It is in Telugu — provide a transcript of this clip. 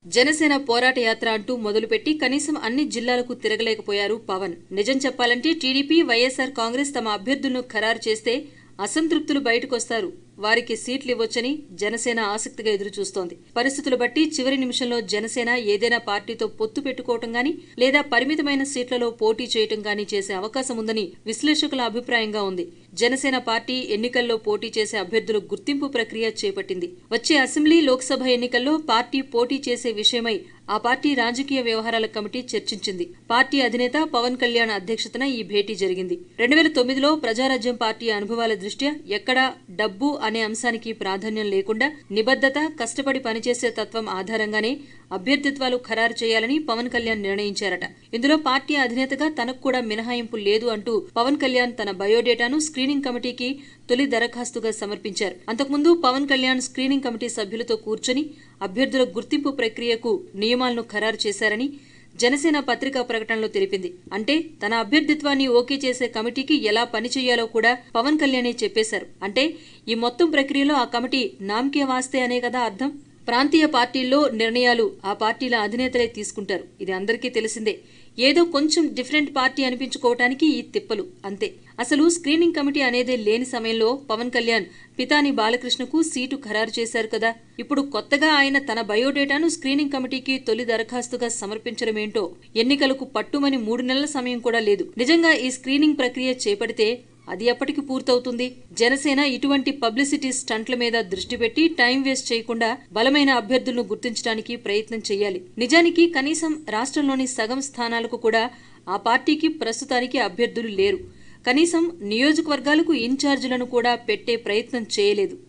జనసేన పోరాట యాత్ర అంటూ మొదలుపెట్టి కనీసం అన్ని జిల్లాలకు తిరగలేకపోయారు పవన్ నిజం చెప్పాలంటే టీడీపీ వైఎస్ఆర్ కాంగ్రెస్ తమ అభ్యర్థులను ఖరారు చేస్తే అసంతృప్తులు బయటకొస్తారు వారికి సీట్లు ఇవ్వొచ్చని జనసేన ఆసక్తిగా ఎదురుచూస్తోంది పరిస్థితులు బట్టి చివరి నిమిషంలో జనసేన ఏదైనా పార్టీతో పొత్తు పెట్టుకోవటం గాని లేదా పరిమితమైన సీట్లలో పోటీ చేయటం గాని చేసే అవకాశం ఉందని విశ్లేషకుల అభిప్రాయంగా ఉంది జనసేన పార్టీ ఎన్నికల్లో పోటీ చేసే అభ్యర్థుల గుర్తింపు ప్రక్రియ చేపట్టింది వచ్చే అసెంబ్లీ లోక్సభ ఎన్నికల్లో పార్టీ పోటీ చేసే విషయమై ఆ పార్టీ రాజకీయ వ్యవహారాల కమిటీ చర్చించింది పార్టీ అధినేత పవన్ కళ్యాణ్ అధ్యక్షతన ఈ భేటీ జరిగింది రెండు వేల తొమ్మిదిలో ప్రజారాజ్యం పార్టీ అనుభవాల దృష్ట్యా ఎక్కడా డబ్బు అనే అంశానికి ప్రాధాన్యం లేకుండా నిబద్ధత కష్టపడి పనిచేసే తత్వం ఆధారంగానే అభ్యర్థిత్వాలు ఖరారు చేయాలని పవన్ కళ్యాణ్ నిర్ణయించారట ఇందులో పార్టీ అధినేతగా తనకు కూడా మినహాయింపు లేదు అంటూ పవన్ కళ్యాణ్ తన బయోడేటాను స్క్రీనింగ్ కమిటీకి తొలి దరఖాస్తుగా సమర్పించారు అంతకుముందు పవన్ కళ్యాణ్ స్క్రీనింగ్ కమిటీ సభ్యులతో కూర్చొని అభ్యర్థుల గుర్తింపు ప్రక్రియకు నియమాలను ఖరారు చేశారని జనసేన పత్రికా ప్రకటనలో తెలిపింది అంటే తన అభ్యర్థిత్వాన్ని ఓకే చేసే కమిటీకి ఎలా పనిచేయాలో కూడా పవన్ కళ్యాణే చెప్పేశారు అంటే ఈ మొత్తం ప్రక్రియలో ఆ కమిటీ నామకే వాస్తే అనే కదా అర్థం ప్రాంతీయ పార్టీల్లో నిర్ణయాలు ఆ పార్టీల అధినేతలే తీసుకుంటారు ఇది అందరికీ తెలిసిందే ఏదో కొంచెం డిఫరెంట్ పార్టీ అనిపించుకోవటానికి ఈ తిప్పలు అంతే అసలు స్క్రీనింగ్ కమిటీ అనేదే లేని సమయంలో పవన్ కళ్యాణ్ పితాని బాలకృష్ణకు సీటు ఖరారు చేశారు కదా ఇప్పుడు కొత్తగా ఆయన తన బయోడేటాను స్క్రీనింగ్ కమిటీకి తొలి దరఖాస్తుగా సమర్పించడమేంటో ఎన్నికలకు పట్టుమని మూడు నెలల సమయం కూడా లేదు నిజంగా ఈ స్క్రీనింగ్ ప్రక్రియ చేపడితే అది ఎప్పటికి పూర్తవుతుంది జనసేన ఇటువంటి పబ్లిసిటీ స్టంట్ల మీద దృష్టి పెట్టి టైం వేస్ట్ చేయకుండా బలమైన అభ్యర్థులను గుర్తించడానికి ప్రయత్నం చేయాలి నిజానికి కనీసం రాష్ట్రంలోని సగం స్థానాలకు కూడా ఆ పార్టీకి ప్రస్తుతానికి అభ్యర్థులు లేరు కనీసం నియోజకవర్గాలకు ఇన్ఛార్జీలను కూడా పెట్టే ప్రయత్నం చేయలేదు